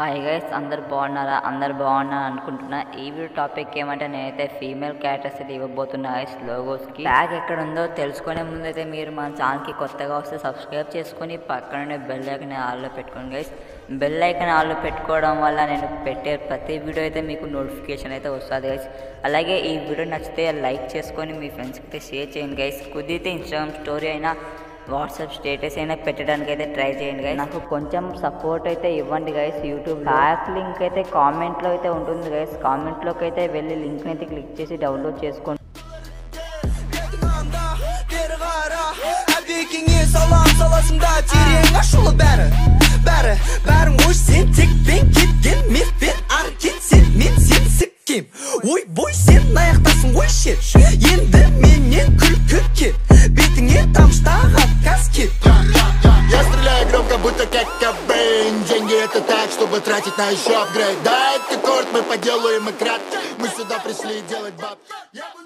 hi guys అందరు బాగున్నారా అందరు బాగున్నారా అనుకుంటున్నా ఈ వీడియో టాపిక్ ఏమంటే నేనైతే ఫీమేల్ క్యారెక్టర్స్ అయితే ఇవ్వబోతున్నా గైస్ లోగోస్కి ట్యాగ్ ఎక్కడ ఉందో తెలుసుకునే ముందు అయితే మీరు మన ఛానల్కి కొత్తగా వస్తే సబ్స్క్రైబ్ చేసుకొని పక్కనే బెల్ ఐకన్ ఆల్లో పెట్టుకోండి గైస్ బెల్ ఐకన్ ఆల్లో పెట్టుకోవడం వల్ల నేను పెట్టే ప్రతి వీడియో అయితే మీకు నోటిఫికేషన్ అయితే వస్తుంది గైస్ అలాగే ఈ వీడియో నచ్చితే లైక్ చేసుకొని మీ ఫ్రెండ్స్కి అయితే షేర్ చేయండి గైస్ కుదిరితే ఇన్స్టాగ్రామ్ స్టోరీ అయినా వాట్సాప్ స్టేటస్ అయినా పెట్టడానికి అయితే ట్రై చేయండి గైస్ నాకు కొంచెం సపోర్ట్ అయితే ఇవ్వండి గైస్ యూట్యూబ్ బ్యాక్ లింక్ అయితే కామెంట్లో అయితే ఉంటుంది గైస్ కామెంట్లోకి అయితే వెళ్ళి లింక్ని అయితే క్లిక్ చేసి డౌన్లోడ్ చేసుకోండి anda beri qara Әбекеңе салам саласында терең ашулы бәрі бәрі бәрің ой сен текпен кеткен мехпен ары кетсең мен сен сіккем ой бой сен аяқтасың ғой шет енді менен күлкі кет бетіңе тамшылаған каскет Я стреляю громко, будто как Кобейн Деньги это так, чтобы тратить на еще апгрейд Да, это корт, мы поделаем и крат Мы сюда пришли делать баб Я буду